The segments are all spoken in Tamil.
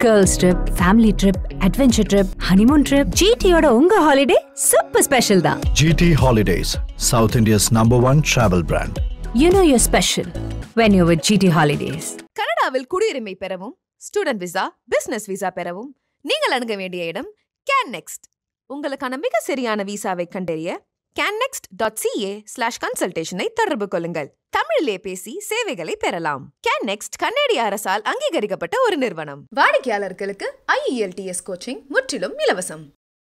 Girls trip family trip adventure trip honeymoon trip ஜிடியோட உங்க ஹாலிடே சூப்பர் ஸ்பெஷல் தான் GT Holidays, South India's number one travel brand. You know your special when you with GT holidays கனடாவில் குடியுரிமை பெறவும் ஸ்டூடெண்ட் விசா பிசினஸ் விசா பெறவும் நீங்கள் அணுக வேண்டிய இடம் கேன் நெக்ஸ்ட் உங்களுக்கான மிக சரியான விசாவை கண்டறிய கேன்னெக்ஸ்ட் டாட் சிஏ ஸ்லாஷ் கன்சல்டேஷனை தொடர்பு கொள்ளுங்கள் தமிழிலே பேசி சேவைகளை பெறலாம் கேன் நெக்ஸ்ட் கன்னடிய அரசால் அங்கீகரிக்கப்பட்ட ஒரு நிறுவனம் வாடிக்கையாளர்களுக்கு ஐஇஎல்டிஎஸ் கோச்சிங் முற்றிலும் இலவசம்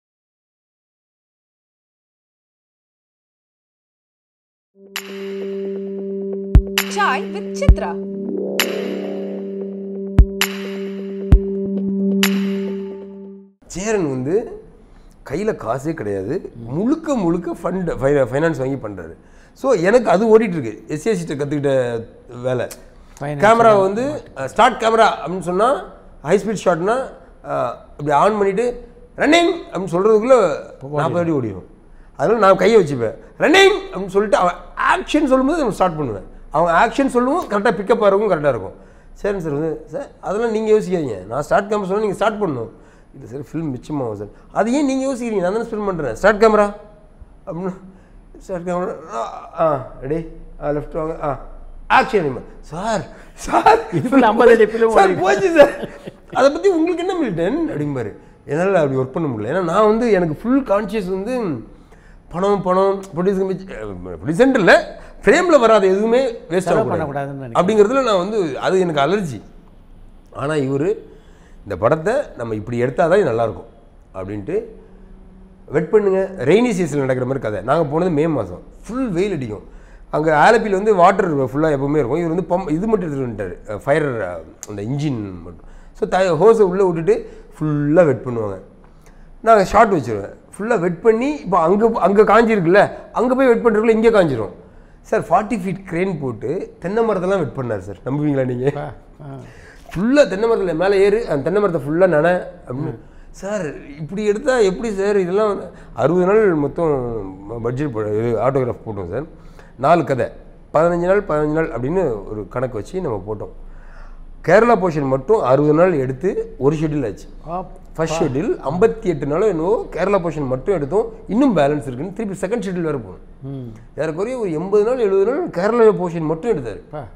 சாய் வித் சித்ரா சேரன் வந்து கையில் காசே கிடையாது முழுக்க முழுக்க ஃபண்ட் ஃபைனான்ஸ் வாங்கி பண்ணுறாரு ஸோ எனக்கு அது ஓடிட்டு இருக்கு எஸ்சிஎஸ்சிட்ட கற்றுக்கிட்ட வேலை கேமரா வந்து ஸ்டார்ட் கேமரா அப்படின்னு சொன்னால் ஹை ஸ்பீட் ஷாட்னா இப்படி ஆன் பண்ணிவிட்டு ரன்னிங் அப்படின்னு சொல்கிறதுக்குள்ளே நாற்பது அடி ஓடிடும் அதனால் நான் கையை வச்சுப்பேன் ரன்னிங் அப்படின்னு சொல்லிட்டு அவன் ஆக்ஷன் சொல்லும்போது நம்ம ஸ்டார்ட் பண்ணுவேன் அவன் ஆக்ஷன் சொல்லுவோம் கரெக்டாக பிக்கப் ஆகிறவும் கரெக்டாக இருக்கும் சரிங்க சார் வந்து சார் அதெல்லாம் நீங்கள் யோசிக்காதீங்க நான் ஸ்டார்ட் கேமரா சொன்னால் நீங்கள் ஸ்டார்ட் பண்ணணும் இல்லை சார் ஃபில்ம் மிச்சமாகும் சார் அது ஏன் நீங்கள் யோசிக்கிறீங்க நான் தானே ஃபில்ம் பண்ணுறேன் ஸ்டார்ட் கேமரா அப்படின்னு ஸ்டார்ட் கேமரா ஆ ரெடி ஆ லெஃப்ட் வாங்க ஆ ஆக்ஷன் சார் சார் இதுக்குள்ள 50 அடி film சார் ஓடி- போச்சு சார் அதை பற்றி உங்களுக்கு என்ன மில்டன் அப்படிம்பாரு என்னால் அப்படி ஒர்க் பண்ண முடியல ஏன்னா நான் வந்து எனக்கு ஃபுல் கான்ஷியஸ் வந்து பணம் பணம் ப்ரொடியூசர் ப்ரொடியூசர் இல்லை ஃப்ரேமில் வராத எதுவுமே வேஸ்ட் செலவு ஆகக்கூடாது பண்ணக்கூடாதுன்னு நினைக்கிறேன். அப்படிங்கிறதுல நான் வந்து அது எனக்கு அலர்ஜி ஆனால் இவர் இந்த படத்தை நம்ம இப்படி எடுத்தால் தான் இது நல்லாயிருக்கும் அப்படின்ட்டு வெட் பண்ணுங்க ரெய்னி சீசன் நடக்கிற மாதிரி கதை நாங்கள் போனது மே மாதம் ஃபுல் வெயில் அடிக்கும் அங்கே ஆலப்பியில் வந்து வாட்டர் ஃபுல்லாக எப்பவுமே இருக்கும் இவர் வந்து பம்ப் இது மட்டும் எடுத்துகிட்டு வந்துட்டார் ஃபயர் அந்த இன்ஜின் மட்டும் ஸோ த ஹோஸை உள்ளே விட்டுட்டு ஃபுல்லாக வெட் பண்ணுவாங்க நாங்கள் ஷார்ட் வச்சுருவேன் ஃபுல்லாக வெட் பண்ணி இப்போ அங்கே அங்கே காஞ்சிருக்குல்ல அங்கே போய் வெட் பண்ணுறதுக்குள்ள இங்கே காஞ்சிரும் சார் ஃபார்ட்டி ஃபீட் க்ரெயின் போட்டு தென்னை மரத்தெல்லாம் வெட் பண்ணார் சார் நம்புவீங்களா நீங்கள் ஃபுல்லாக தென்னை மரத்தில் மேலே ஏறு அந்த தென்னை மரத்தை ஃபுல்லாக நன அப்படின்னு சார் இப்படி எடுத்தால் எப்படி சார் இதெல்லாம் வந்து அறுபது நாள் மொத்தம் பட்ஜெட் போ இது ஆட்டோகிராஃப் போட்டோம் சார் நாலு கதை பதினஞ்சு நாள் பதினஞ்சு நாள் அப்படின்னு ஒரு கணக்கு வச்சு நம்ம போட்டோம் கேரளா போர்ஷன் மட்டும் அறுபது நாள் எடுத்து ஒரு ஷெட்யூல் ஆச்சு ஃபர்ஸ்ட் ஷெட்யூல் ஐம்பத்தி எட்டு நாளோ என்னவோ கேரளா போர்ஷன் மட்டும் எடுத்தோம் இன்னும் பேலன்ஸ் இருக்குன்னு திருப்பி செகண்ட் ஷெட்யூல் வேறு போகணும் ஏறக்குறைய ஒரு எண்பது நாள் எழுபது நாள் கேரளா போர்ஷன் மட்டும் எடுத்தார்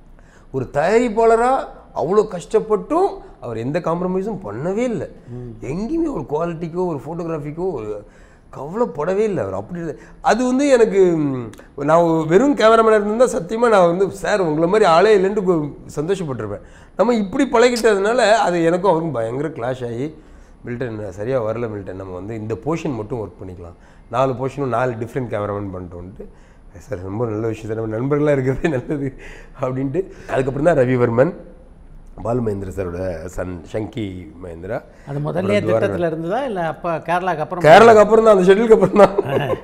ஒரு தயாரிப்பாளராக அவ்வளோ கஷ்டப்பட்டும் அவர் எந்த காம்ப்ரமைஸும் பண்ணவே இல்லை எங்கேயுமே ஒரு குவாலிட்டிக்கோ ஒரு ஃபோட்டோகிராஃபிக்கோ ஒரு கவலைப்படவே இல்லை அவர் அப்படி இருந்தா- அது வந்து எனக்கு ம், நான் ஒரு வெறும் கேமராமேனாக இருந்தால் சத்தியமாக நான் வந்து சார் உங்களை மாதிரி ஆளே இல்லைன்ட்டு கு- சந்தோஷப்பட்டிருப்பேன் நம்ம இப்படி பழகிட்டதுனால அது எனக்கும் அவருக்கும் பயங்கர கிளாஷ் ஆகி மில்டன் சரியாக வரல மில்டன் நம்ம வந்து இந்த போர்ஷன் மட்டும் ஒர்க் பண்ணிக்கலாம் நாலு போர்ஷனும் நாலு டிஃப்ரெண்ட் கேமராமேன் பண்ணிட்டோன்ட்டு சார் ரொம்ப நல்ல விஷயம் சார் நம்ம நண்பர்களாக இருக்கிறதே நல்லது அப்படின்ட்டு அதுக்கப்புறம் தான் ரவிவர்மன் பாலு மகேந்திர சாரோட சன் ஷங்கி மகேந்திரா அது முதல்ல ரெண்டு வாரம் திட்டத்தில் இருந்ததா இல்லை அப்போ கேரளாக்கு அப்புறம் கேரளாக்கு அப்புறம் தான் அந்த ஷெட்யூலுக்கு அப்புறம் தான்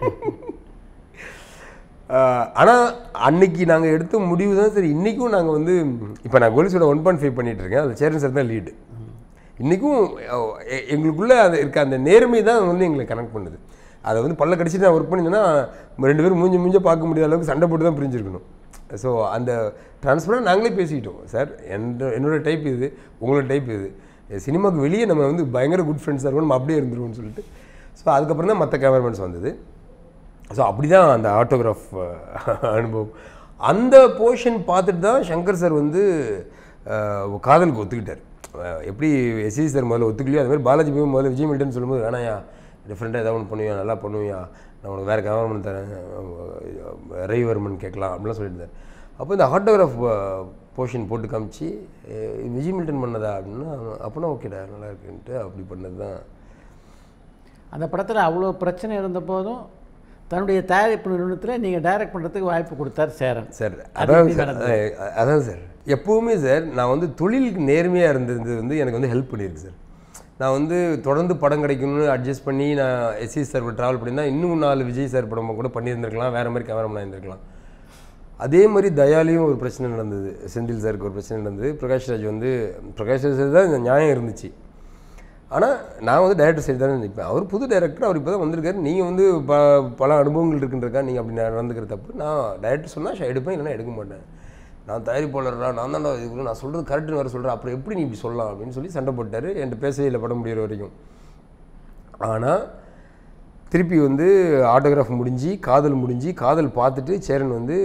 ஆனால் அன்னைக்கு நாங்கள் எடுத்த முடிவு தான் சரி இன்றைக்கும் நாங்கள் வந்து இப்போ நான் கோலிஸோட ஒன் பாயிண்ட் ஃபைவ் பண்ணிட்டு இருக்கேன் அதில் சேரன் சார் தான் லீடு இன்றைக்கும் எங்களுக்குள்ளே அது இருக்க அந்த நேர்மை தான் வந்து எங்களை கனெக்ட் பண்ணுது அதை வந்து பல்ல கடிச்சிட்டு நான் ஒர்க் பண்ணியிருந்தேன்னா ரெண்டு பேரும் மூஞ்சி மூஞ்ச பார்க்க முடியாத அளவுக்கு சண்டை போட்டு தான் பிரிஞ்சிருக்கணும் ஸோ அந்த ட்ரான்ஸ்பரண்ட் நாங்களே பேசிக்கிட்டோம் சார் என்னோட என்னோட டைப் இது உங்களோட டைப் இது சினிமாவுக்கு வெளியே நம்ம வந்து பயங்கர குட் ஃப்ரெண்ட்ஸாக இருக்கணும் நம்ம அப்படியே இருந்துருவோம்னு சொல்லிட்டு ஸோ அதுக்கப்புறம் தான் மற்ற கேமராமேன்ஸ் வந்தது ஸோ அப்படி தான் அந்த ஆட்டோகிராஃப் அனுபவம் அந்த போர்ஷன் பார்த்துட்டு தான் சங்கர் சார் வந்து அஹ், காதலுக்கு ஒத்துக்கிட்டார் அஹ், எப்படி எஸ்சி சார் முதல்ல ஒத்துக்கலையோ அது மாதிரி பாலாஜி போய் முதல்ல விஜய் மில்டன் சொல்லும்போது வேணாயா டிஃப்ரெண்ட்டாக ஏதாவது ஒன்று பண்ணுவியா நல்லா பண்ணுவியா நான் உனக்கு வேறு கேமராமேன் தரேன் அஹ், ரவிவர்மன் கேட்கலாம் அப்படிலாம் சொல்லியிருந்தார் அப்போ இந்த ஆட்டோகிராஃப் போர்ஷன் போட்டு காமிச்சு அஹ், விஜய் மில்டன் பண்ணதா அப்படின்னா அப்போனா ஓகேடா நல்லா இருக்குன்ட்டு அப்படி பண்ணது தான் அந்த படத்தில் அவ்வளோ பிரச்சனை இருந்த போதும் தன்னுடைய தயாரிப்பு நிறுவனத்தில் நீங்கள் டைரக்ட் பண்ணுறதுக்கு வாய்ப்பு கொடுத்தார் சேரன் சார் அது அதான் எப்படி சார் நடந்தது? அஹ் அதான் சார் எப்போவுமே சார் நான் வந்து தொழிலுக்கு நேர்மையாக இருந்தது வந்து எனக்கு வந்து ஹெல்ப் பண்ணியிருக்கு சார் நான் வந்து தொடர்ந்து படம் கிடைக்கணும்னு அட்ஜஸ்ட் பண்ணி நான் எஸ்சி சார் ட்ராவல் பண்ணியிருந்தா இன்னும் நாலு விஜய் சார் படம் கூட பண்ணியிருந்திருக்கலாம் வேறு மாதிரி கேமராமேன் இருந்திருக்கலாம் அதே மாதிரி தயாலையும் ஒரு பிரச்சனை நடந்தது செந்தில் சாருக்கு ஒரு பிரச்சனை நடந்தது பிரகாஷ் ராஜ் வந்து பிரகாஷ் ராஜ் தான் இந்த நியாயம் இருந்துச்சு ஆனால் நான் வந்து டைரக்டர் சைடு தானே நிற்பேன் அவர் புது டைரக்டர் அவர் இப்போ தான் வந்திருக்காரு நீங்கள் வந்து ப பல அனுபவங்கள் இருக்குன்றக்கா நீங்கள் அப்படி நடந்துக்கிற தப்பு நான் டைரக்டர் சொன்னால் எடுப்பேன் இல்லைன்னா எடுக்க மாட்டேன் நான் தயாரிப்பாளர்டா நான் தான்டா இதுக்கு நான் சொல்கிறது கரெக்டுன்னு வேறு சொல்கிறேன் அப்புறம் எப்படி நீ இப்படி சொல்லலாம் அப்படின்னு சொல்லி சண்டை போட்டார் என்கிட்ட பேசவே இல்லை படம் முடிகிற வரைக்கும் ஆனால் திருப்பி வந்து ஆட்டோகிராஃப் முடிஞ்சு காதல் முடிஞ்சு காதல் பார்த்துட்டு சேரன் வந்து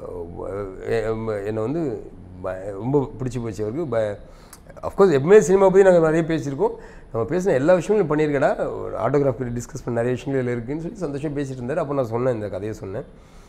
அஹ், என்னை வந்து ப- ரொம்ப பிடிச்சி போச்சு அவருக்கு ப அஃப்கோர்ஸ் எப்பவுமே சினிமா பற்றி நாங்கள் நிறைய பேசியிருக்கோம் நம்ம பேசின எல்லா விஷயங்களும் பண்ணியிருக்கடா ஆட்டோகிராஃப் டிஸ்கஸ் பண்ண நிறைய விஷயங்கள் இதில் இருக்குன்னு சொல்லி சந்தோஷம் பேசிட்டு இருந்தார் அப்போ நான் சொன்னேன் இந்த கதையை சொன்னேன்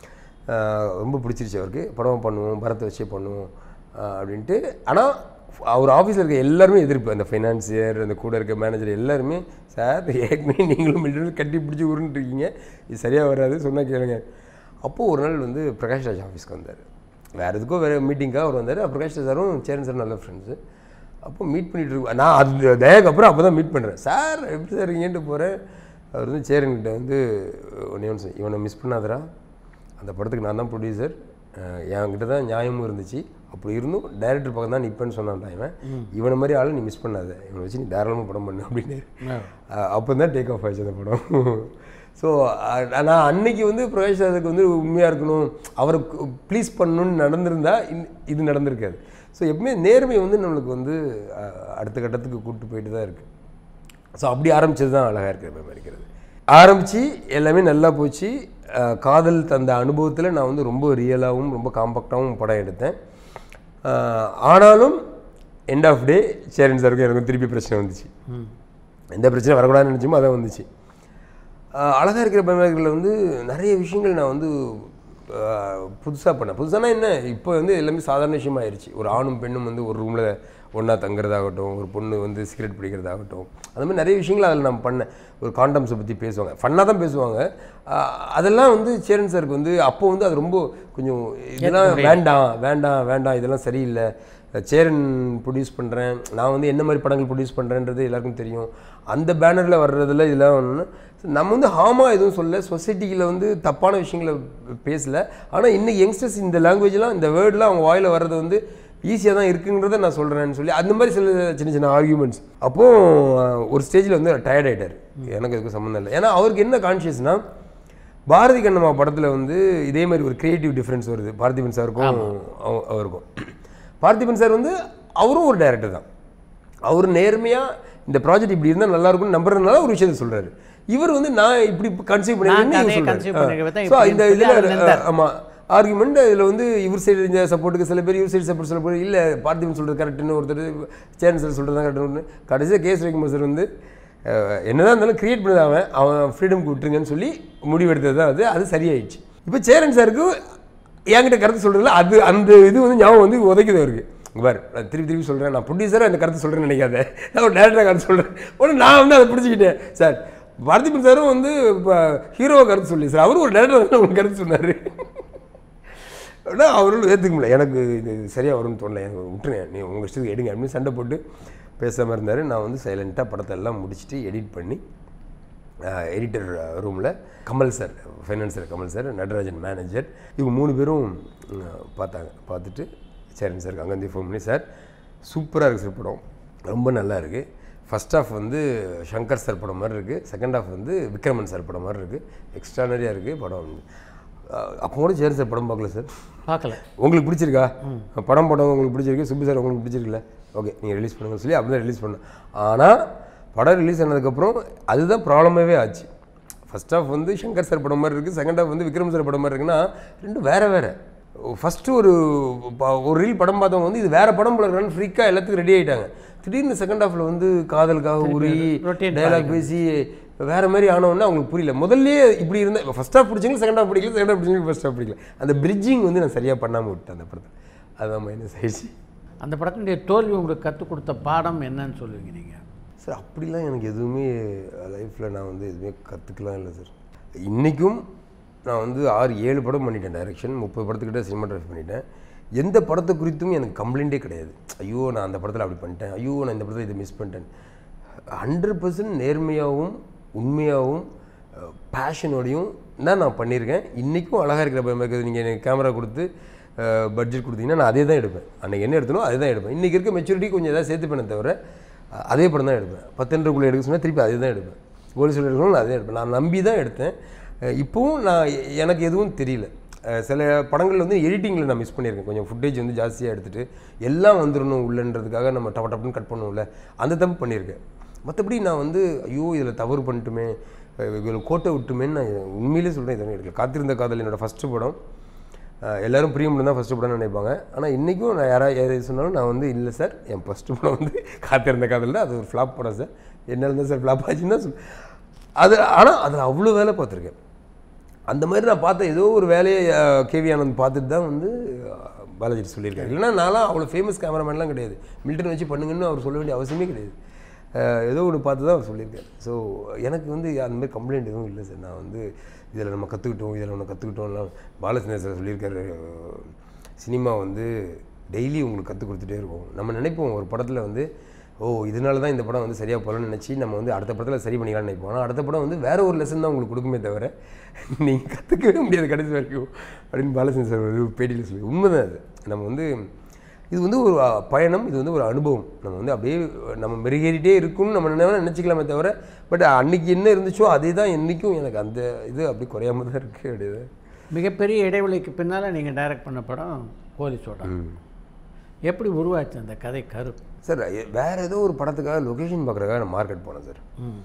ஆஹ் ரொம்ப பிடிச்சிருச்சு அவருக்கு படம் பண்ணுவோம் பரத்தை வச்சே பண்ணுவோம் ஆஹ் அப்படின்ட்டு ஆனால் அவர் ஆஃபீஸில் இருக்க எல்லாருமே எதிர்ப்பு அந்த ஃபைனான்சியர் அந்த கூட இருக்க மேனேஜர் எல்லாருமே சார் ஏற்கனவே நீங்களும் மில்லியன் கட்டி பிடிச்சி உருண்டு இருக்கீங்க இது சரியாக வராது சொன்னால் கேளுங்க அப்போது ஒரு நாள் வந்து பிரகாஷ் ராஜ் ஆஃபீஸ்க்கு வந்தார் வேறு எதுக்கோ வேறு மீட்டிங்காக அவர் வந்தார் பிரகாஷ் ராஜ் சாரும் சேரன் சார் நல்ல ஃப்ரெண்ட்ஸு அப்போ மீட் பண்ணிட்டு இருக்கோம் நான் அது தயாக்கு அப்புறம் அப்போ தான் மீட் பண்ணுறேன் சார் எப்படி சார் இருக்கீங்கன்ட்டு போகிறேன் அவர் வந்து சேரன்கிட்ட வந்து ஒன்றே ஒன்று இவனை மிஸ் பண்ணாதடா அந்த படத்துக்கு நான் தான் ப்ரொடியூசர் என்கிட்ட தான் நியாயமும் இருந்துச்சு அப்படி இருந்தும் டைரக்டர் பக்கம் தான் நிற்பேன்னு சொன்னான்டா இவன் இவனை மாதிரி ஆளை நீ மிஸ் பண்ணாத இவனை வச்சு நீ தாராளமாக படம் பண்ணு அப்படின்னு அப்போ தான் டேக் ஆஃப் ஆயிடுச்சு அந்த படம் ஸோ நான் அன்னைக்கு வந்து பிரகாஷ் ராஜுக்கு வந்து உண்மையாக இருக்கணும் அவரை ப்ளீஸ் பண்ணணும்னு நடந்திருந்தா இன்- இது நடந்திருக்காது ஸோ எப்பவுமே நேர்மை வந்து நம்மளுக்கு வந்து அஹ், அடுத்த கட்டத்துக்கு கூப்பிட்டு போயிட்டு தான் இருக்குது ஸோ அப்படி ஆரம்பிச்சது தான் அழகாக இருக்கிற மாதிரி இருக்கிறது ஆரம்பித்து எல்லாமே நல்லா போச்சு அஹ், காதல் தந்த அனுபவத்தில் நான் வந்து ரொம்ப ரியலாகவும் ரொம்ப காம்பேக்டாகவும் படம் எடுத்தேன் அஹ், ஆனாலும் எண்ட் ஆஃப் டே சேரன் சாருக்கும் எனக்கும் திருப்பி பிரச்சனை வந்துச்சு எந்த பிரச்சனை வரக்கூடாதுன்னு நினச்சோமோ அதான் வந்துச்சு அஹ், அழகா இருக்கிற பயமாளிகளில் வந்து நிறைய விஷயங்கள் நான் வந்து புதுசாக பண்ணேன் புதுசானா என்ன இப்போ வந்து எல்லாமே சாதாரண விஷயமா ஆயிடுச்சு ஒரு ஆணும் பெண்ணும் வந்து ஒரு ரூமில் ஒன்றா தங்குறதாகட்டும் ஒரு பொண்ணு வந்து சிகரெட் பிடிக்கிறதாகட்டும் அந்த மாதிரி நிறைய விஷயங்கள் அதில் நான் பண்ணேன் ஒரு காண்டம்ஸை பற்றி பேசுவாங்க ஃபன்னாக தான் பேசுவாங்க அஹ், அதெல்லாம் வந்து சேரன் சாருக்கு வந்து அப்போ வந்து அது ரொம்ப கொஞ்சம் இதெல்லாம் வேண்டாம் வேண்டாம் வேண்டாம் இதெல்லாம் சரியில்லை சேரன் ப்ரொடியூஸ் பண்ணுறேன் நான் வந்து என்ன மாதிரி படங்கள் ப்ரொடியூஸ் பண்ணுறேன்றது எல்லாருக்கும் தெரியும் அந்த பேனரில் வர்றதுல இதெல்லாம் ஒன்று நம்ம வந்து ஹாமாக எதுவும் சொல்ல சொசைட்டியில் வந்து தப்பான விஷயங்களை பேசல ஆனால் இன்னைக்கு யங்ஸ்டர்ஸ் இந்த லாங்குவேஜ்லாம் இந்த வேர்டெலாம் அவங்க வாயில் வர்றது வந்து ஈஸியாக தான் இருக்குங்கிறத நான் சொல்கிறேன்னு சொல்லி அந்த மாதிரி சில சின்ன சின்ன ஆர்கியூமெண்ட்ஸ் அப்போது ஒரு ஸ்டேஜில் வந்து டயர்ட் ஆகிட்டார் எனக்கு இதுக்கு சம்மந்தம் இல்லை ஏன்னா அவருக்கு என்ன கான்ஷியஸ்னால் பாரதி கண்ணம்மா படத்தில் வந்து இதே மாதிரி ஒரு கிரியேட்டிவ் டிஃப்ரென்ஸ் வருது பார்த்திபன் சாருக்கும் அவ- அவருக்கும் பார்த்திபன் சார் வந்து அவரும் ஒரு டைரக்டர் தான் அவர் நேர்மையாக இந்த ப்ராஜெக்ட் இப்படி இருந்தால் நல்லா இருக்கும்னு நம்புறதுனால ஒரு விஷயத்தை சொல்கிறாரு இவர் வந்து நான் இப்படி கன்சீவ் நான் கதையை conceive பண்ணிருக்கேன், பண்ணிருக்கேன் ஸோ இந்த இப்படின்னு சொல்லி அதுல இதில் இருந்தார். ஆமாம் ஆர்குமெண்ட் இதில் வந்து இவர் சைடு இருந்த சப்போர்ட்டுக்கு சில பேர் இவர் சைடு சப்போர்ட் சில பேர் இல்லை பார்த்திபன் சொல்கிறது கரெக்டுன்னு ஒருத்தர் சேரன் சார் சொல்கிறது தான் கரெக்டுன்னு கடைசியாக கேஸ் வைக்கும்போது சார் வந்து அஹ், என்னதான் இருந்தாலும் கிரியேட் பண்ணது அவன் அவன் ஃப்ரீடம்க்கு விட்டுருங்கன்னு சொல்லி முடிவெடுத்தது தான் அது அது சரியாயிடுச்சு இப்போ சேரன் சாருக்கு என்கிட்ட கருத்து சொல்கிறதுல அது அந்த இது வந்து ஞாபகம் வந்து உதைக்குது அவருக்கு இங்க பாரு நான் திருப்பி திருப்பி சொல்கிறேன் நான் ப்ரொடியூசராக அந்த கருத்து சொல்கிறேன்னு நினைக்காத நான் ஒரு டேரக்டராக கருத்து சொல்கிறேன் உடனே நான் வந்து அதை பிடிச்சிக்கிட்டேன் சார் பார்த்திபன் சாரும் வந்து இப்போ ஹீரோவை கருத்து சொல்லி சார் அவரும் ஒரு டேரக்டர் உங்களுக்கு கருத்து சொன்னார் ஆனால் அவர்களும் ஏற்றுக்க முடியல எனக்கு இது சரியாக வரும்னு தோணல எனக்கு விட்டுருங்க நீ உங்கள் இஷ்டத்துக்கு எடுங்க அப்படின்னு சண்டை போட்டு பேசாமல் இருந்தார் நான் வந்து சைலண்ட்டாக படத்தை எல்லாம் முடிச்சுட்டு எடிட் பண்ணி எடிட்டர் ரூமில் Kamal sir financier Kamal sir Natarajan manager இவங்க மூணு பேரும் அஹ், பார்த்தாங்க பார்த்துட்டு சரிங்க சார் அங்கேருந்து ஃபோன் பண்ணி சார் சூப்பராக இருக்குது சார் படம் ரொம்ப நல்லா இருக்குது ஃபர்ஸ்ட் ஹாஃப் வந்து சங்கர் சார் படம் மாதிரி இருக்குது செகண்ட் ஹாஃப் வந்து விக்ரமன் சார் படம் மாதிரி இருக்குது எக்ஸ்ட்ரானரியாக இருக்குது படம் அஹ், அப்போ கூட சரி சார் படம் பார்க்கல சார் பார்க்கல உங்களுக்கு பிடிச்சிருக்கா படம் படம் உங்களுக்கு பிடிச்சிருக்கு சுப்பு சார் உங்களுக்கு பிடிச்சிருக்குல்ல ஓகே நீங்கள் ரிலீஸ் பண்ணுங்கன்னு சொல்லி அப்படி தான் ரிலீஸ் பண்ணேன் ஆனால் படம் ரிலீஸ் ஆனதுக்கப்புறம் அதுதான் ப்ராப்ளமாகவே ஆச்சு ஃபர்ஸ்ட் ஹாஃப் வந்து சங்கர் சார் படம் மாதிரி இருக்குது செகண்ட் ஹாஃப் வந்து விக்ரம் சார் படம் மாதிரி இருக்குன்னா ரெண்டும் வேறு வேறு ஃபஸ்ட்டு ஒரு ப- ஒரு ரீல் படம் பார்த்தவங்க வந்து இது வேறு படம் போல இருக்கான்னு ஃப்ரீக்காக எல்லாத்துக்கும் ரெடி ஆகிட்டாங்க திடீர்னு செகண்ட் ஹாஃபில் வந்து காதலுக்காக உரி routine டயலாக் பேசி வேற மாதிரி ஆனவுடனே அவங்களுக்கு புரியல முதல்லயே இப்படி இருந்த ஃபர்ஸ்ட் ஹாஃப் பிடிச்சிங்க செகண்ட் ஹாஃப் பிடிக்கல செகண்ட் ஹாஃப் பிடிச்சிங்க ஃபர்ஸ்ட் ஹாஃப் பிடிக்கல அந்த பிரிட்ஜிங் வந்து நான் சரியாக பண்ணாமல் விட்டேன் அந்த படத்தை அதுதான் மைனஸ் ஆயிடுச்சு அந்த படத்தினுடைய தோல்வி உங்களுக்கு கற்றுக் கொடுத்த பாடம் என்னன்னு சொல்லுவீங்க நீங்கள் சார் அப்படிலாம் எனக்கு எதுவுமே லைஃப்பில் நான் வந்து எதுவுமே கற்றுக்கலாம் இல்லை சார் இன்றைக்கும் நான் வந்து ஆறு ஏழு படம் பண்ணிட்டேன் டைரக்ஷன் முப்பது படத்துக்கிட்ட சினிமாட்டோகிராஃபி பண்ணிட்டேன் எந்த படத்தை குறித்தும் எனக்கு கம்ப்ளைண்ட்டே கிடையாது ஐயோ நான் அந்த படத்தில் அப்படி பண்ணிட்டேன் ஐயோ நான் இந்த படத்தில் இதை மிஸ் பண்ணிட்டேன் ஹண்ட்ரட் பர்சன்ட் நேர்மையாகவும் உண்மையாகவும் பேஷனோடையும் தான் நான் பண்ணியிருக்கேன் இன்றைக்கும் அழகாக இருக்கிற பயம் இருக்குது நீங்கள் எனக்கு கேமரா கொடுத்து பட்ஜெட் கொடுத்தீங்கன்னா நான் அதே தான் எடுப்பேன் அன்றைக்கி என்ன எடுத்தனோ அதே தான் எடுப்பேன் இன்றைக்கி இருக்க மெச்சூரிட்டி கொஞ்சம் எதாவது சேர்த்துப்பேனே தவிர அஹ், அதே படம் தான் எடுப்பேன் பத்தெண்டுக்குள்ளே எடுக்க சொன்னால் திருப்பி அதே தான் எடுப்பேன் கோலி சொல்லி எடுக்கணும் நான் அதே எடுப்பேன் நான் நம்பி தான் எடுத்தேன் அஹ், இப்போவும் நான் எ- எனக்கு எதுவும் தெரியல அஹ் சில படங்கள் வந்து எடிட்டிங்கில் நான் மிஸ் பண்ணியிருக்கேன் கொஞ்சம் ஃபுட்டேஜ் வந்து ஜாஸ்தியாக எடுத்துகிட்டு எல்லாம் வந்துடணும் உள்ளன்றதுக்காக நம்ம டப்ப டப்புன்னு கட் பண்ணுவோம்ல அந்த தப்பு பண்ணியிருக்கேன் மற்றபடி நான் வந்து ஐயோ இதில் தவறு பண்ணிட்டுமே அஹ் இதில் கோட்டை விட்டுமேன்னு நான் உண்மையிலே சொல்கிறேன் இதெல்லாம் எடுக்கல காத்திருந்த காதல் என்னோட ஃபஸ்ட்டு படம் அஹ் எல்லாரும் பிரியமுடன் தான் ஃபஸ்ட்டு படம்னு நினைப்பாங்க ஆனால் இன்றைக்கும் நான் யாராவது எது சொன்னாலும் நான் வந்து இல்லை சார் என் ஃபஸ்ட்டு படம் வந்து காத்திருந்த காதல் தான் அது ஒரு ஃப்ளாப் படம் சார் என்ன இருந்தால் சார் ஃப்ளாப் ஆச்சுன்னு தான் சொல் அது ஆனால் அதில் அவ்வளோ வேலை பார்த்துருக்கேன் அந்த மாதிரி நான் பார்த்த ஏதோ ஒரு வேலையை கேவி ஆனந்த் பார்த்துட்டு தான் வந்து அஹ், பாலாஜி சொல்லியிருக்காரு இல்லைன்னா நான்லாம் அவ்வளோ ஃபேமஸ் கேமராமேன்லாம் கிடையாது மில்டன் வச்சு பண்ணுங்கன்னு அவர் சொல்ல வேண்டிய அவசியமே கிடையாது அஹ், ஏதோ ஒன்று பார்த்து தான் அவர் சொல்லியிருக்காரு ஸோ எனக்கு வந்து அந்த மாதிரி கம்ப்ளைண்ட் எதுவும் இல்லை சார் நான் வந்து இதில் நம்ம கற்றுக்கிட்டோம் இதில் ஒன்று கற்றுக்கிட்டோம்லாம் பாலச்சந்திரன் சார் சொல்லியிருக்காரு அஹ், சினிமா வந்து டெய்லி உங்களுக்கு கற்றுக் கொடுத்துட்டே இருக்கும் நம்ம நினைப்போம் ஒரு படத்தில் வந்து ஓ இதனால தான் இந்த படம் வந்து சரியாக போகலன்னு நினச்சி நம்ம வந்து அடுத்த படத்தில் சரி பண்ணிக்கலாம்னு நினைப்போம் ஆனால் அடுத்த படம் வந்து வேற ஒரு லெசன் தான் உங்களுக்கு கொடுக்குமே தவிர நீங்கள் கற்றுக்கவே முடியாது கடைசி வரைக்கும் அப்படின்னு பாலச்சந்திரன் சார் ஒரு பேட்டியில் சொல்லி உண்மைதான் அது நம்ம வந்து இது வந்து ஒரு அஹ், பயணம் இது வந்து ஒரு அனுபவம் நம்ம வந்து அப்படியே நம்ம மெருகேறிட்டே இருக்கும்னு நம்ம நினைவு நினச்சிக்கலாமே தவிர பட் அன்னைக்கு என்ன இருந்துச்சோ அதே தான் என்றைக்கும் எனக்கு அந்த இது அப்படி குறையாம தான் இருக்குது அப்படியே மிகப்பெரிய இடைவெளிக்கு பின்னால் நீங்கள் டைரக்ட் பண்ண படம் போலீஸோட எப்படி உருவாச்சு அந்த கதை கரு சார் எ- வேற ஏதோ ஒரு படத்துக்காக லொக்கேஷன் பார்க்குறதுக்காக நான் மார்க்கெட் போனேன் சார்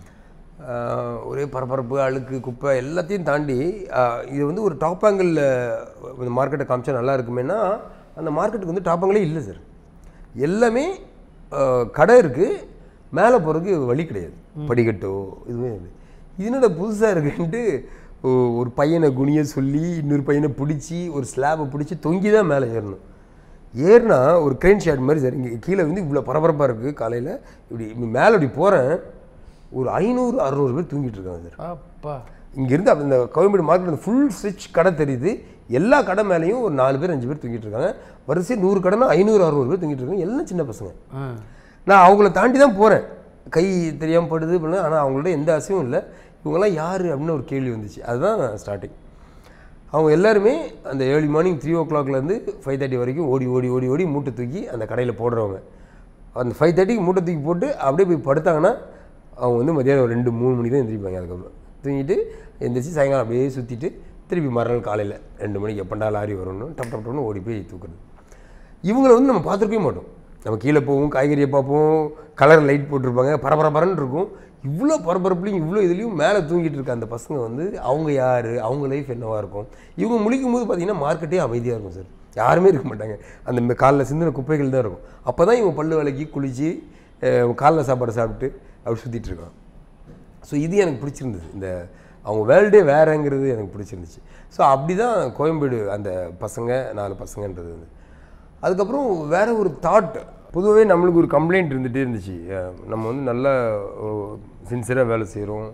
ஆஹ் ஒரே பரபரப்பு அழுக்கு குப்பை எல்லாத்தையும் தாண்டி ஆஹ் இது வந்து ஒரு டாப் ஆங்கிளில் இந்த மார்க்கெட்டை காமிச்சா நல்லா இருக்குமேனா அந்த மார்க்கெட்டுக்கு வந்து டாப் ஆங்கிளே இல்லை சார் எல்லாமே ஆஹ் கடை இருக்குது மேலே போகிறதுக்கு வழி கிடையாது படிக்கட்டோ இதுவே இல்லை இது என்னடா புதுசாக இருக்குன்ட்டு ஒ- ஒரு பையனை குனிய சொல்லி இன்னொரு பையனை பிடிச்சி ஒரு ஸ்லாபை பிடிச்சி தொங்கி தான் மேலே ஏறணும் ஏறினா ஒரு க்ரெயின் ஷாட் மாதிரி சார் இங்கே கீழே வந்து இவ்வளோ பரபரப்பாக இருக்குது காலையில் இப்படி இப்படி மேலே இப்படி போகிறேன் ஒரு ஐநூறு அறநூறு பேர் தூங்கிட்டு இருக்காங்க சார் அப்பா இங்கேருந்து அப்ப இந்த கோயம்பேடு மார்க்கெட் ஃபுல் ஸ்விட்ச் கடை தெரியுது எல்லா கடை மேலேயும் ஒரு நாலு பேர் அஞ்சு பேர் தூங்கிட்டு இருக்காங்க வரிசை நூறு கடைனா ஐநூறு அறுநூறு பேர் தூங்கிட்டு இருக்காங்க எல்லாம் சின்ன பசங்க ஆ நான் அவங்கள தாண்டி தான் போகிறேன் கை தெரியாமல் படுது பண்ண ஆனால் அவங்கள்ட்ட எந்த அசையும் இல்லை இவங்கெல்லாம் யார் அப்படின்னு ஒரு கேள்வி வந்துச்சு அதுதான் ஸ்டார்டிங் அவங்க எல்லாருமே அந்த ஏர்லி மார்னிங் த்ரீ ஓ கிளாக்லேருந்து ஃபைவ் தேர்ட்டி வரைக்கும் ஓடி ஓடி ஓடி ஓடி மூட்டை தூக்கி அந்த கடையில் போடுறவங்க அந்த ஃபைவ் தேர்ட்டிக்கு மூட்டை தூக்கி போட்டு அப்படியே போய் படுத்தாங்கன்னா அவங்க வந்து மதியானம் ஒரு ரெண்டு மூணு மணிக்கு தான் எந்திரிப்பாங்க அதுக்கப்புறம் தூங்கிட்டு எந்திரிச்சு சாயங்காலம் அப்படியே சுற்றிட்டு திருப்பி மறுநாள் காலையில் ரெண்டு மணிக்கு எப்பண்டா லாரி வரும்னு டப் டப் டப்னு ஓடி போய் தூக்குறது இவங்களை வந்து நம்ம பார்த்துருக்கவே மாட்டோம் நம்ம கீழே போவோம் காய்கறியை பார்ப்போம் கலர் லைட் போட்டிருப்பாங்க பரபரப்பரன்னு இருக்கும் இவ்வளோ பரபரப்புலையும் இவ்வளோ இதுலேயும் மேலே தூங்கிட்டு இருக்க அந்த பசங்க வந்து அவங்க யார் அவங்க லைஃப் என்னவாக இருக்கும் இவங்க முழிக்கும் போது பார்த்தீங்கன்னா மார்க்கெட்டே அமைதியாக இருக்கும் சார் யாருமே இருக்க மாட்டாங்க அந்த இந்த காலில் சிந்தின குப்பைகள் தான் இருக்கும் அப்போ தான் இவங்க பல்லு விளக்கி குளித்து காலைல சாப்பாடு சாப்பிட்டு அப்படி சுற்றிட்டு இருக்கான் ஸோ இது எனக்கு பிடிச்சிருந்தது இந்த அவங்க வேர்ல்டே வேறங்கிறது எனக்கு பிடிச்சிருந்துச்சு ஸோ அப்படி தான் கோயம்பேடு அந்த பசங்க நாலு பசங்கன்றது வந்து அதுக்கப்புறம் வேற ஒரு தாட் பொதுவாகவே நம்மளுக்கு ஒரு கம்ப்ளைண்ட் இருந்துகிட்டே இருந்துச்சு அஹ் நம்ம வந்து நல்லா சின்சியராக வேலை செய்கிறோம்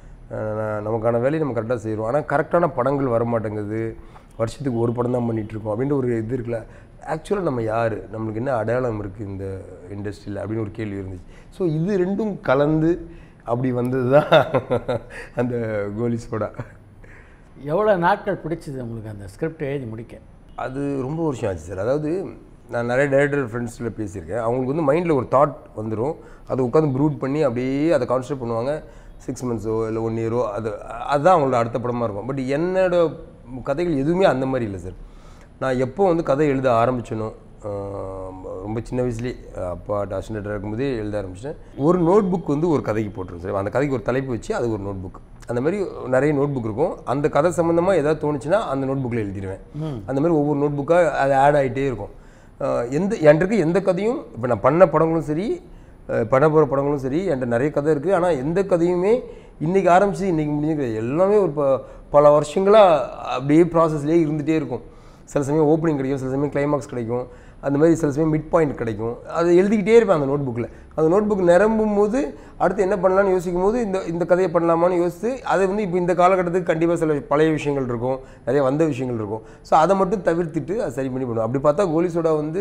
நமக்கான வேலையை நம்ம கரெக்டாக செய்கிறோம் ஆனால் கரெக்டான படங்கள் வர மாட்டேங்குது வருஷத்துக்கு ஒரு படம் தான் பண்ணிட்டு இருக்கோம் அப்படின்ற ஒரு இது இருக்குல்ல ஆக்சுவலாக நம்ம யார் நம்மளுக்கு என்ன அடையாளம் இருக்குது இந்த இண்டஸ்ட்ரியில் அப்படின்னு ஒரு கேள்வி இருந்துச்சு ஸோ இது ரெண்டும் கலந்து அப்படி வந்தது தான் அந்த கோலி சோடா எவ்வளோ நாட்கள் பிடிச்சது உங்களுக்கு அந்த ஸ்கிரிப்ட் எழுதி முடிக்க அது ரொம்ப வருஷம் ஆச்சு சார் அதாவது நான் நிறைய டைரக்டர் ஃப்ரெண்ட்ஸில் பேசியிருக்கேன் அவங்களுக்கு வந்து மைண்டில் ஒரு தாட் வந்துடும் அதை உட்காந்து ப்ரூட் பண்ணி அப்படியே அதை கான்சன்ட்ரேட் பண்ணுவாங்க சிக்ஸ் மந்த்ஸோ இல்லை ஒன் இயரோ அது அதுதான் அவங்களோட அடுத்த படமாக இருக்கும் பட் என்னோட கதைகள் எதுவுமே அந்த மாதிரி இல்லை சார் நான் எப்போ வந்து கதை எழுத ஆரம்பிச்சனோ ஆஹ் ரொம்ப சின்ன வயசுலேயே அப்பா டாஷனேட்டர் இருக்கும்போதே எழுத ஆரம்பிச்சிட்டேன் ஒரு நோட் புக் வந்து ஒரு கதைக்கு போட்டுரும் சார் அந்த கதைக்கு ஒரு தலைப்பு வச்சு அது ஒரு நோட் புக் அந்த மாதிரி நிறைய நோட் புக் இருக்கும் அந்த கதை சம்மந்தமாக ஏதாவது தோணுச்சுன்னா அந்த நோட் புக்கில் எழுதிடுவேன் அந்த மாதிரி ஒவ்வொரு நோட் புக்காக அது ஆட் ஆகிட்டே இருக்கும் ஆஹ் எந்த என்கிட்ட இருக்க எந்த கதையும் இப்போ நான் பண்ண படங்களும் சரி அஹ் பண்ண போகிற படங்களும் சரி என்கிட்ட நிறைய கதை இருக்குது ஆனால் எந்த கதையுமே இன்றைக்கி ஆரம்பிச்சு இன்றைக்கி முடிஞ்சு எல்லாமே ஒரு ப பல வருஷங்களாக அப்படியே ப்ராசஸ்லேயே இருந்துகிட்டே இருக்கும் சில சமயம் ஓப்பனிங் கிடைக்கும் சில சமயம் கிளைமாக்ஸ் கிடைக்கும் அந்த மாதிரி சில சமயம் மிட் பாயிண்ட் கிடைக்கும் அதை எழுதிக்கிட்டே இருப்பேன் அந்த நோட் புக்கில் அந்த நோட் புக் நிரம்பும் போது அடுத்து என்ன பண்ணலாம்னு யோசிக்கும் போது இந்த இந்த கதையை பண்ணலாமான்னு யோசித்து அதை வந்து இப்போ இந்த காலகட்டத்துக்கு கண்டிப்பாக சில பழைய விஷயங்கள் இருக்கும் நிறைய வந்த விஷயங்கள் இருக்கும் ஸோ அதை மட்டும் தவிர்த்துட்டு அதை சரி பண்ணி பண்ணுவோம் அப்படி பார்த்தா கோலி சோடா வந்து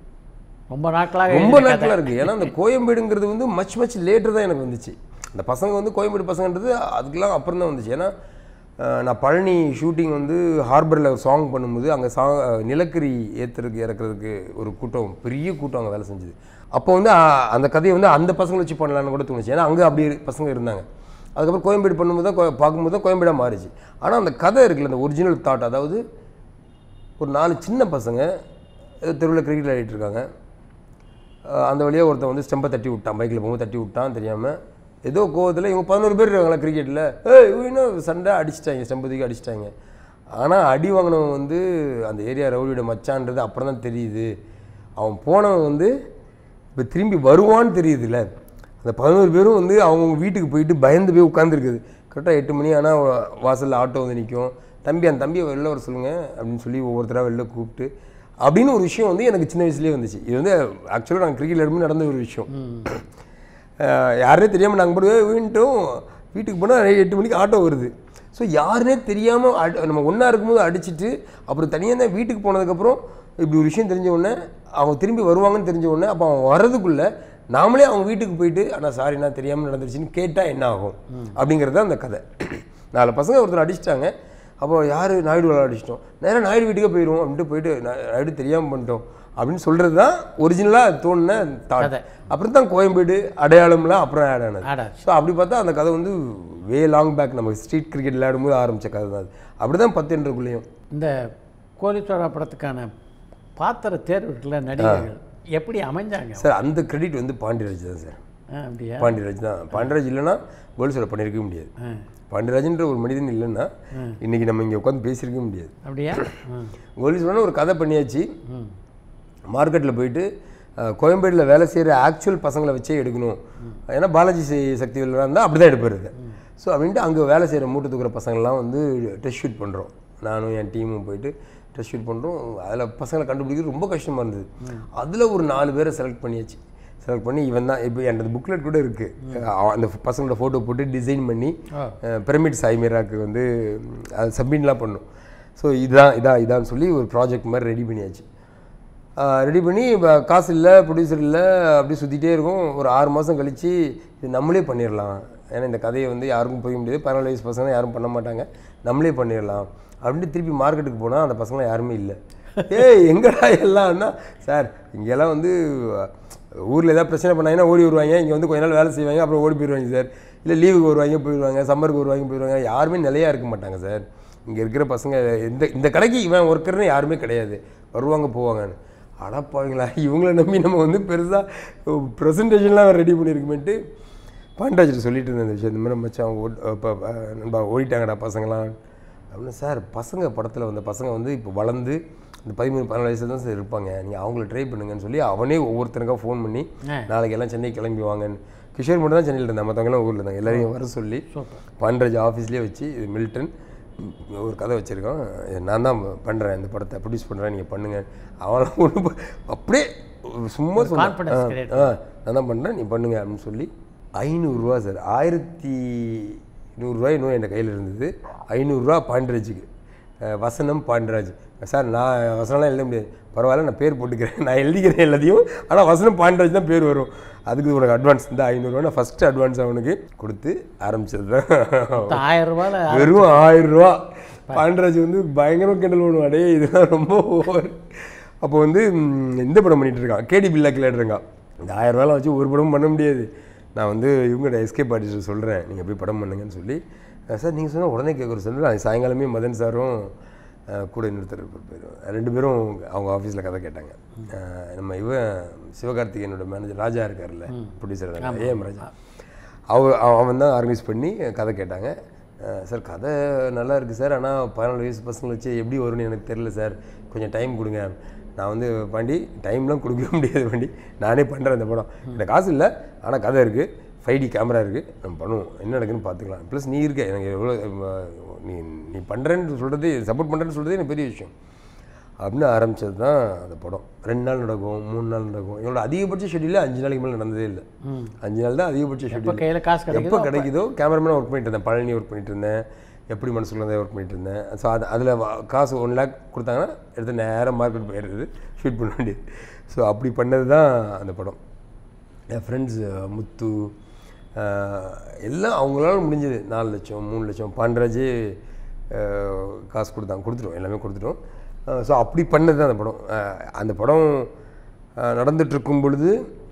ரொம்ப நாட்களாக ரொம்ப எழுதின கதை. நாட்களாக இருக்குது ஏன்னா அந்த கோயம்பேடுங்கிறது வந்து மச் மச் லேட்டர் தான் எனக்கு வந்துச்சு அந்த பசங்க வந்து கோயம்பேடு பசங்கன்றது அதுக்கெல்லாம் அப்புறம் தான் வந்துச்சு ஏன்னா அஹ், நான் பழனி ஷூட்டிங் வந்து ஹார்பரில் சாங் பண்ணும்போது அங்கே சா நிலக்கரி ஏற்றுறதுக்கு இறக்குறதுக்கு ஒரு கூட்டம் பெரிய கூட்டம் அங்கே வேலை செஞ்சுது அப்போ வந்து அஹ், அந்த கதையை வந்து அந்த பசங்களை வச்சு பண்ணலான்னு கூட தோணுச்சு ஏன்னா அங்கே அப்படி பசங்க இருந்தாங்க அதுக்கப்புறம் கோயம்பேடு பண்ணும்போது தான் கோ- பார்க்கும்போது தான் கோயம்பேடாக மாறிச்சு ஆனால் அந்த கதை இருக்குல்ல அந்த ஒரிஜினல் தாட் அதாவது ஒரு நாலு சின்ன பசங்க தெருவில் கிரிக்கெட் விளையாடிட்டு இருக்காங்க அஹ் அந்த வழியாக ஒருத்தன் வந்து ஸ்டெம்பை தட்டி விட்டான் பைக்கில் போகும்போது தட்டி விட்டான் தெரியாமல் ஏதோ கோவத்தில் இவங்க பதினோரு பேர் இருக்காங்களா கிரிக்கெட்டில் ஏய் இன்னும் சண்டை அடிச்சிட்டாங்க ஸ்டெம்பை தூக்கி அடிச்சிட்டாங்க ஆனால் அடி வாங்கினவன் வந்து அந்த ஏரியா ரவுடியோட மச்சான்றது அப்புறம் தான் தெரியுது அவன் போனவன் வந்து இப்போ திரும்பி வருவான்னு தெரியுதுல்ல அந்த பதினோரு பேரும் வந்து அவங்கவுங்க வீட்டுக்கு போயிட்டு பயந்து போய் உட்காந்துருக்குது கரெக்டாக எட்டு மணி ஆனால் வாசலில் ஆட்டோ வந்து நிற்கும் தம்பி அந்த தம்பியை வெளில வர சொல்லுங்கள் அப்படின்னு சொல்லி ஒவ்வொருத்தராக வெளில கூப்பிட்டு அப்படின்னு ஒரு விஷயம் வந்து எனக்கு சின்ன வயசுலேயே வந்துச்சு இது வந்து ஆக்சுவலாக நாங்கள் கிரிக்கெட் விளையாடும்போது நடந்த ஒரு விஷயம் அஹ் யாருனே தெரியாமல் நாங்கள் போய் வீண்ட்டும் வீட்டுக்கு போனால் எட்டு மணிக்கு ஆட்டோ வருது ஸோ யாருனே தெரியாமல் அடி நம்ம ஒன்றா இருக்கும்போது அடிச்சிட்டு அப்புறம் தனியாக தான் வீட்டுக்கு போனதுக்கப்புறம் இப்படி ஒரு விஷயம் தெரிஞ்ச உடனே அவங்க திரும்பி வருவாங்கன்னு தெரிஞ்ச உடனே அப்போ அவங்க வர்றதுக்குள்ளே நாமளே அவங்க வீட்டுக்கு போயிட்டு ஆனால் சாரி நான் தெரியாமல் நடந்துருச்சுன்னு கேட்டால் என்ன ஆகும் அப்படிங்கிறது தான் அந்த கதை நாலு பசங்க ஒருத்தர் அடிச்சிட்டாங்க அப்போ யார் நாயுடு விளாட அடிச்சிட்டோம் நேராக நாயுடு வீட்டுக்கே போயிடுவோம் அப்படின்ட்டு போயிட்டு "நா- நாயுடு தெரியாமல் பண்ணிட்டோம் அப்படின்னு சொல்கிறது தான் ஒரிஜினலாக தோணுன தாட் கதை. அப்புறம் தான் கோயம்பேடு அடையாளம்லாம் அப்புறம் ஆட் ஆனது Add ஆச்சு. ஸோ அப்படி பார்த்தா அந்த கதை வந்து வே லாங் பேக் நம்ம ஸ்ட்ரீட் கிரிக்கெட் விளையாடும்போது ஆரம்பித்த கதை தான் அது அப்படி தான் பத்து என்றக்குள்ளேயும் இந்த கோலிசோடா படத்துக்கான பாத்திர தேர்வு இருக்குல்ல நடிகர்கள் எப்படி அமைஞ்சாங்க சார் அந்த கிரெடிட் வந்து பாண்டியராஜ் தான் சார் ஆ, அப்படியா பாண்டியராஜ் தான் பாண்டியராஜ் இல்லைன்னா கோல்சோட பண்ணியிருக்கவே முடியாது ஆ, பாண்டியராஜன்ற ஒரு மனிதன் இல்லைன்னா இன்னைக்கு நம்ம இங்கே உட்காந்து பேசியிருக்கவே முடியாது அப்படியா ஆ, கோலீஸ்வரன் ஒரு கதை பண்ணியாச்சு ம் மார்க்கெட்டில் போயிட்டு அஹ், கோயம்பேடில் வேலை செய்கிற ஆக்சுவல் பசங்களை வச்சே எடுக்கணும் ஏன்னா பாலாஜி சி- சக்தி இருந்தால் அப்படி தான் எடுப்பார் ஸோ அப்படின்ட்டு அங்கே வேலை செய்கிற மூட்டை தூக்குற பசங்கள்லாம் வந்து டெஸ்ட் ஷூட் பண்ணுறோம் நானும் என் டீமும் போயிட்டு டெஸ்ட் ஷூட் பண்ணுறோம் அதில் பசங்களை கண்டுபிடிக்கிறது ரொம்ப கஷ்டமாக இருந்தது அதில் ஒரு நாலு பேரை செலக்ட் பண்ணியாச்சு செலக்ட் பண்ணி இவன் தான் இப்போ என் புக்லெட் கூட இருக்குது அந்த பசங்களோட ஃபோட்டோ போட்டு டிசைன் பண்ணி பிரமிட் சாய்மீராக்கு வந்து ம், அது சப்மிட்லாம் பண்ணும் ஸோ இதுதான் இதான் இதான்னு சொல்லி ஒரு ப்ராஜெக்ட் மாதிரி ரெடி பண்ணியாச்சு ரெடி பண்ணி இப்போ காசு இல்லை ப்ரொடியூசர் இல்லை அப்படி சுற்றிட்டே இருக்கும் ஒரு ஆறு மாதம் கழித்து இது நம்மளே பண்ணிடலாம் ஏன்னா இந்த கதையை வந்து யாருக்கும் புரிய முடியாது பதினாலு வயசு பசங்க யாரும் பண்ண மாட்டாங்க நம்மளே பண்ணிடலாம் அப்படின்ட்டு திருப்பி மார்க்கெட்டுக்கு போனால் அந்த பசங்களாம் யாருமே இல்லை ஏய் எங்கடா எல்லாம்னா சார் இங்கெல்லாம் வந்து ஊரில் ஏதாவது பிரச்சனை பண்ணாங்கன்னா ஓடி வருவாங்க இங்கே வந்து கொஞ்ச நாள் வேலை செய்வாங்க அப்புறம் ஓடி போயிடுவாங்க சார் இல்லை லீவுக்கு வருவாங்க போயிடுவாங்க சம்மருக்கு வருவாங்க போயிடுவாங்க யாருமே நிலையாக இருக்க மாட்டாங்க சார் இங்கே இருக்கிற பசங்க இந்த இந்த கடைக்கு இவன் ஒர்க்கர்னு யாருமே கிடையாது வருவாங்க போவாங்கன்னு அடப்பாவீங்களா இவங்கள நம்பி நம்ம வந்து பெருசாக ப்ரெசன்டேஷன்லாம் ரெடி பண்ணியிருக்குமேட்டு பாண்டாஜிட்டு சொல்லிட்டு இருந்தேன் இந்த விஷயம் இந்த மாதிரி மச்சான் ஓட் இப்போ நண்பா ஓடிட்டாங்கடா பசங்களாம் அப்படின்னு சார் பசங்க படத்தில் வந்த பசங்க வந்து இப்போ வளர்ந்து இந்த பதிமூணு பதினாலு வயசுல தான் சார் இருப்பாங்க நீங்கள் அவங்கள ட்ரை பண்ணுங்கன்னு சொல்லி அவனே ஒவ்வொருத்தருக்காக ஃபோன் பண்ணி ஆ. நாளைக்கு எல்லாம் சென்னை கிளம்பி வாங்கன்னு கிஷோர் மட்டும் தான் சென்னையில் இருந்தாங்க மற்றவங்க எல்லாம் ஊரில் இருந்தாங்க எல்லாரையும் வர சொல்லி பாண்டராஜ் ஆஃபீஸ்லேயே வச்சு இது மில்டன் ஒரு கதை வச்சுருக்கோம் இது நான் தான் பண்ணுறேன் இந்த படத்தை ப்ரொடியூஸ் பண்ணுறேன் நீங்கள் பண்ணுங்க அவெல்லாம் ஒன்று அப்படியே சும்மா confidence சொன்னேன் create ஆ நான் தான் பண்ணுறேன் நீ பண்ணுங்க அப்படின்னு சொல்லி ஐநூறுரூவா சார் ஆயிரத்தி நூறுரூவா இன்னும் என் கையில் இருந்தது ஐநூறுரூவா பாண்டராஜுக்கு அஹ் வசனம் பாண்டராஜ் சார் நான் வசனம்லாம் எழுத முடியாது பரவாயில்ல நான் பேர் போட்டுக்கிறேன் நான் எழுதிக்கிறேன் எல்லாத்தையும் ஆனால் வசனம் பாண்டராஜ் தான் பேர் வரும் அதுக்கு உனக்கு அட்வான்ஸ் இந்த ஐநூறுரூவா நான் ஃபஸ்ட்டு அட்வான்ஸ் அவனுக்கு கொடுத்து ஆரம்பிச்சது தான் மொத்தம் ஆயிரம் ரூபாயில் வெறும் ஆயிரம் ரூபா பாண்டராஜ் வந்து பயங்கரமாக கிண்டல் பண்ணுவான் டேய் இதெல்லாம் ரொம்ப ஓவர் அப்போ வந்து ம், இந்த படம் பண்ணிட்டு இருக்கான் கேடி பில்லா கிளாடுறாங்க இந்த ஆயிரம் ரூபாலாம் வச்சு ஒரு படமும் பண்ண முடியாது நான் வந்து இவங்கள்ட்ட எஸ்கேப் ஆர்டிஸ்ட் சொல்கிறேன் நீங்கள் போய் படம் பண்ணுங்கன்னு சொல்லி அஹ் சார் நீங்கள் சொன்னால் உடனே கேட்குற சொல்லி சாயங்காலமே மதன் சாரும் அஹ், கூட இன்னொருத்தர் போயிடுவோம் ரெண்டு பேரும் அவங்க ஆஃபீஸில் கதை கேட்டாங்க அஹ், நம்ம இவன் சிவகார்த்திகேயனோட மேனேஜர் ராஜா இருக்கார்ல ப்ரொடியூசர் ஏஎம் ராஜா அவ அவன் தான் ஆர்கனைஸ் பண்ணி கதை கேட்டாங்க அஹ் சார் கதை நல்லா இருக்குது சார் ஆனால் பதினாலு வயசு பசங்களை வச்சு எப்படி வரும்னு எனக்கு தெரில சார் கொஞ்சம் டைம் கொடுங்க நான் வந்து பாண்டி டைம்லாம் கொடுக்க முடியாது பாண்டி நானே பண்ணுறேன் இந்த படம் எனக்கு காசு இல்லை ஆனால் கதை இருக்குது ஃபைவ் டி கேமரா இருக்குது நம்ம பண்ணுவோம் என்ன நடக்குன்னு பார்த்துக்கலாம் ப்ளஸ் நீ இருக்க எனக்கு எவ்வளோ நீ நீ பண்ணுறேன்னு சொல்கிறது சப்போர்ட் பண்ணுறேன்னு சொல்கிறதே எனக்கு பெரிய விஷயம் அப்படின்னு ஆரம்பிச்சது தான் அந்த படம் ரெண்டு நாள் நடக்கும் மூணு நாள் நடக்கும் என்னோட அதிகபட்ச ஷெட்யூலே அஞ்சு நாளைக்கு மேலே நடந்ததே இல்லை அஞ்சு நாள் தான் அதிகபட்ச எப்போ ஷெட்யூல் கையில் காசு கிடைக்குதோ எப்போ கிடைக்குதோ கேமராமேனாக ஒர்க் பண்ணிட்டு இருந்தேன் பழனி ஒர்க் பண்ணிட்டு இருந்தேன் எப்படி மனசுக்குள்ள ஒர்க் பண்ணிட்டு இருந்தேன் ஸோ அது அதில் காசு ஒன் லேக் கொடுத்தாங்கன்னா எடுத்து நேரம் மார்க்கெட் போயிடுறது ஷூட் பண்ண வேண்டியது ஸோ அப்படி பண்ணது தான் அந்த படம் என் ஃப்ரெண்ட்ஸ் முத்து அஹ், எல்லாம் அவங்களால முடிஞ்சது நாலு லட்சம் மூணு லட்சம் பாண்டராஜே அஹ், காசு கொடுத்தாங்க கொடுத்துட்டோம் எல்லாமே கொடுத்துட்டோம் ஸோ அப்படி பண்ணது தான் அந்த படம் அஹ், அந்த படம் அஹ், நடந்துட்டு இருக்கும் பொழுது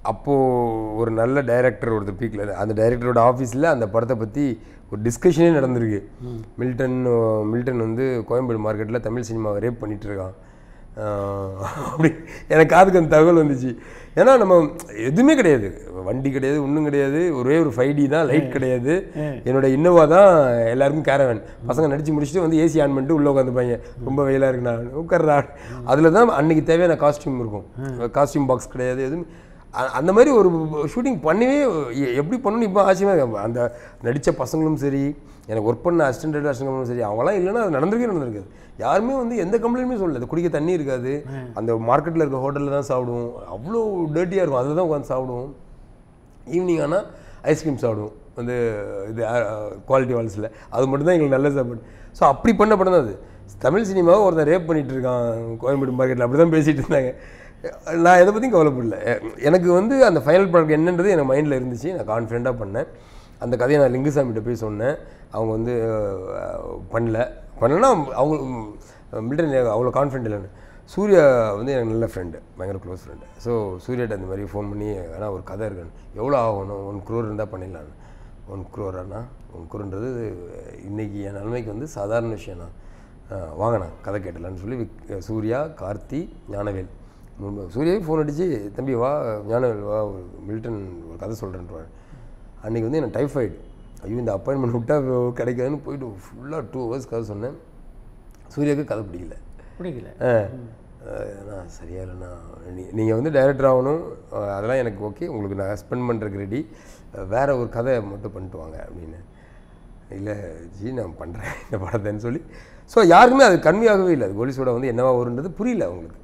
அப்போது ஒரு நல்ல டைரக்டர் ஒருத்தர் பீக்கில் அந்த டைரக்டரோட ஆஃபீஸில் அந்த படத்தை பற்றி ஒரு டிஸ்கஷனே நடந்திருக்கு மில்டன் மில்டன் வந்து கோயம்பேடு மார்க்கெட்டில் தமிழ் சினிமாவை ரேப் பண்ணிட்டு இருக்கான் ஆஹ் அப்படி எனக்கு காதுக்கு அந்த தகவல் வந்துச்சு ஏன்னா நம்ம எதுவுமே கிடையாது வண்டி கிடையாது ஒன்றும் கிடையாது ஒரே ஒரு ஃபைவ் டி தான் லைட் கிடையாது என்னோட இன்னோவா தான் எல்லாருக்கும் கேரவன் பசங்க நடிச்சு முடிச்சுட்டு வந்து ஏசி ஆன் பண்ணிட்டு உள்ளே உட்காந்துப்பாங்க ரொம்ப வெயிலாக இருக்கு நான் உட்கார்றா அதில் தான் அன்னைக்கு தேவையான காஸ்டியூம் இருக்கும் காஸ்டியூம் பாக்ஸ் கிடையாது எதுவும் அ- அந்த மாதிரி ஒரு ஷூட்டிங் பண்ணவே எ- எப்படி பண்ணணும்னு இப்போ ஆச்சரியமாக இருக்கு. அந்த நடித்த பசங்களும் சரி எனக்கு ஒர்க் பண்ண அசிஸ்டன்ட் அசிஸ்டன்ட் சரி அவங்களாம் இல்லைன்னா அது நடந்திருக்கே நடந்திருக்காது யாருமே வந்து எந்த கம்ப்ளைண்ட்டுமே சொல்லல குடிக்க தண்ணி இருக்காது அந்த மார்க்கெட்டில் இருக்க ஹோட்டலில் தான் சாப்பிடுவோம் அவ்வளோ டர்ட்டியாக இருக்கும் அதில் தான் உட்காந்து சாப்பிடுவோம் ஈவினிங் ஆனால் ஐஸ்கிரீம் சாப்பிடுவோம் வந்து இது குவாலிட்டி வால்ஸில் அது மட்டும்தான் எங்களுக்கு நல்ல சாப்பாடு ஸோ அப்படி பண்ண படம் தான் அது தமிழ் சினிமாவை ஒருத்தன் ரேப் பண்ணிட்டு இருக்கான் கோயம்பேடு மார்க்கெட்டில் அப்படி தான் பேசிகிட்டு இருந்தாங்க நான் எதை பற்றியும் கவலைப்படல எ- எனக்கு வந்து அந்த ஃபைனல் ப்ராடக்ட் என்னன்றது எனக்கு மைண்டில் இருந்துச்சு நான் கான்ஃபிடெண்ட்டாக பண்ணேன் அந்த கதையை நான் லிங்குசாமிகிட்ட போய் சொன்னேன் அவங்க வந்து அஹ், பண்ணல பண்ணலன்னா அவங்க மில்டன் அவ்வளோ கான்ஃபிடென்ட் இல்லைன்னு சூர்யா வந்து எனக்கு நல்ல ஃப்ரெண்டு பயங்கர க்ளோஸ் ஃப்ரெண்டு ஸோ சூர்யாட்ட அந்த மாதிரி ஃபோன் பண்ணி ஆனால் ஒரு கதை இருக்குன்னு எவ்வளோ ஆகணும் ஒன் க்ரோர் இருந்தால் பண்ணிடலான்னு ஒன் க்ரோராண்ணா ஒன் க்ரோன்றது இன்னைக்கு என் நிலைமைக்கு வந்து சாதாரண விஷயம்ண்ணா அஹ் வாங்கண்ணா கதை கேட்டலான்னு சொல்லி விக்- சூர்யா கார்த்தி ஞானவேல் மூணு பேர். சூர்யாவே ஃபோன் அடித்து தம்பி வா ஞானவேல் வா ஒரு மில்டன் ஒரு கதை சொல்கிறேன்றாரு அன்றைக்கி வந்து எனக்கு டைஃபாய்டு ஐயோ இந்த அப்பாயின்மெண்ட் விட்டா கிடைக்காதுன்னு போயிட்டு ஃபுல்லாக டூ ஹவர்ஸ் கதை சொன்னேன் சூர்யாவுக்கு கதை பிடிக்கல பிடிக்கல ஆ அண்ணா சரியா இல்லைண்ணா நீ நீங்கள் வந்து டைரக்டர் ஆகணும் அஹ் அதெல்லாம் எனக்கு ஓகே உங்களுக்கு நான் ஸ்பெண்ட் பண்ணுறதுக்கு ரெடி வேற ஒரு கதை மட்டும் பண்ணிட்டு வாங்க அப்படின்னு இல்லை ஜி நான் பண்ணுறேன் இந்த படத்தைன்னு சொல்லி ஸோ யாருக்குமே அது கம்மியாகவே இல்லை அது கோலிசோட வந்து என்னவா வருன்றது புரியல அவங்களுக்கு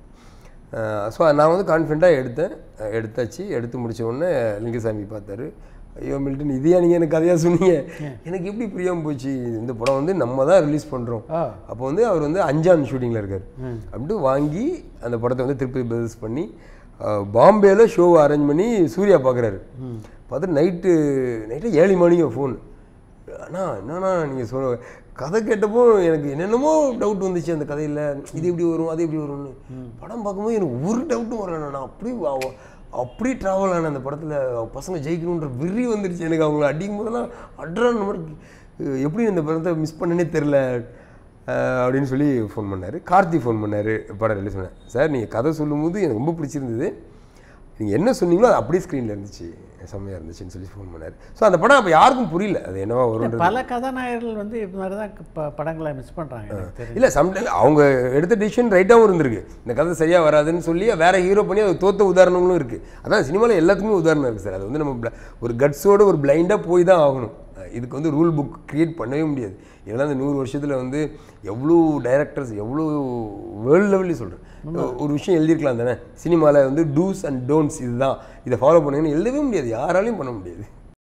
ஸோ நான் வந்து கான்ஃபிடண்ட்டாக எடுத்தேன் அஹ் எடுத்தாச்சு எடுத்து முடிச்ச உடனே லிங்கசாமி பார்த்தாரு ஐயோ மில்டன் இதையா நீங்கள் எனக்கு கதையாக சொன்னீங்க எனக்கு எப்படி புரியாமல் போச்சு இந்த படம் வந்து நம்ம தான் ரிலீஸ் பண்ணுறோம் ஆ. அப்போ வந்து அவர் வந்து அஞ்சான் ஷூட்டிங்கில் இருக்கார் அப்படின்ட்டு வாங்கி அந்த படத்தை வந்து திருப்பதி பிரதர்ஸ் பண்ணி பாம்பேல ஷோவை அரேஞ்ச் பண்ணி சூர்யா பார்க்குறாரு பார்த்து நைட்டு நைட்டு ஏழு மணிக்கு ஃபோன் அண்ணா என்னண்ணா நீங்கள் சொல் கதை கேட்டப்போ எனக்கு என்னென்னமோ டவுட் வந்துச்சு அந்த கதையில் இது எப்படி வரும் அது எப்படி வரும்னு படம் பார்க்கும்போது எனக்கு ஒரு டவுட்டும் வரல நான் அப்படி அவ- அப்படி ட்ராவல் ஆன அந்த படத்தில் பசங்க ஜெயிக்கணுன்ற வெறி வந்துடுச்சு எனக்கு அவங்கள அடிக்கும் போதெல்லாம் அட்ரான் மாதிரி அஹ் எப்படி இந்த படத்தை மிஸ் பண்ணனே தெரில அப்படின்னு சொல்லி ஃபோன் பண்ணார் கார்த்தி ஃபோன் பண்ணார் படம் ரிலீஸ் பண்ணேன் சார் நீங்கள் கதை சொல்லும்போது எனக்கு ரொம்ப பிடிச்சிருந்தது நீங்கள் என்ன சொன்னீங்களோ அது அப்படியே ஸ்க்ரீனில் இருந்துச்சு செம்மையாக இருந்துச்சுன்னு சொல்லி ஃபோன் பண்ணார் ஸோ அந்த படம் அப்போ யாருக்கும் புரியல அது என்னவா வரும்ன்றது பல கதாநாயகர்கள் வந்து இது மாதிரி தான் ப- படங்களை மிஸ் பண்ணுறாங்க எனக்கு தெரியும் இல்லை சம்டைம் அவங்க எடுத்த டிசிஷன் ரைட்டாகவும் இருந்திருக்கு இந்த கதை சரியாக வராதுன்னு சொல்லி வேற ஹீரோ பண்ணி அது தோத்த உதாரணங்களும் இருக்குது அதான் சினிமாவில் எல்லாத்துக்குமே உதாரணம் இருக்குது சார் அது வந்து நம்ம bl- ஒரு கட்ஸோட ஒரு பிளைண்டாக போய் தான் ஆகணும் அஹ் இதுக்கு வந்து ரூல் புக் க்ரியேட் பண்ணவே முடியாது ஏன்னா இந்த நூறு வருஷத்தில் வந்து எவ்வளோ டைரக்டர்ஸ் எவ்வளோ வேர்ல்டு லெவல்லையும் சொல்கிறேன் ஒரு விஷயம் எழுதியிருக்கலாம் தானே சினிமாவில் வந்து டூஸ் அண்ட் டோன்ட்ஸ் இதுதான் இதை ஃபாலோ பண்ணுங்கன்னு எழுதவே முடியாது யாராலையும் பண்ண முடியாது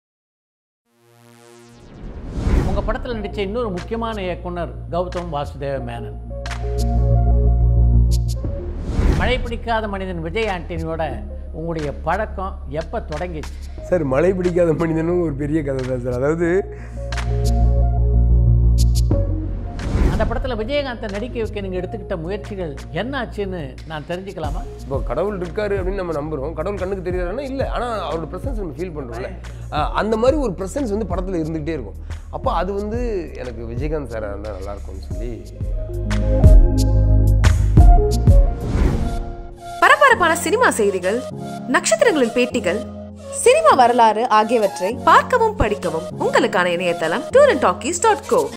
உங்கள் படத்தில் நடித்த இன்னொரு முக்கியமான இயக்குனர் கௌதம் வாசுதேவ மேனன் மழை பிடிக்காத மனிதன் விஜய் ஆண்டனியோட உங்களுடைய பழக்கம் எப்போ தொடங்கிச்சு சார் மழை பிடிக்காத மனிதனும் ஒரு பெரிய கதை தான் சார் அதாவது அந்த படத்தில் விஜயகாந்தை நடிக்க வைக்க நீங்கள் எடுத்துக்கிட்ட முயற்சிகள் என்ன ஆச்சுன்னு நான் தெரிஞ்சுக்கலாமா இப்போ கடவுள் இருக்காரு அப்படின்னு நம்ம நம்புறோம் கடவுள் கண்ணுக்கு தெரியாதுன்னா இல்லை ஆனால் அவரோட ப்ரெசன்ஸ் நம்ம ஃபீல் பண்ணுறோம்ல அந்த மாதிரி ஒரு ப்ரெசன்ஸ் வந்து படத்தில் இருந்துகிட்டே இருக்கும் அப்போ அது வந்து எனக்கு விஜயகாந்த் சாராக இருந்தால் நல்லா இருக்கும்னு சொல்லி பரபரப்பான சினிமா செய்திகள் நட்சத்திரங்களின் பேட்டிகள் சினிமா வரலாறு ஆகியவற்றை பார்க்கவும் படிக்கவும் உங்களுக்கான இணையதளம் tour and talkies dot go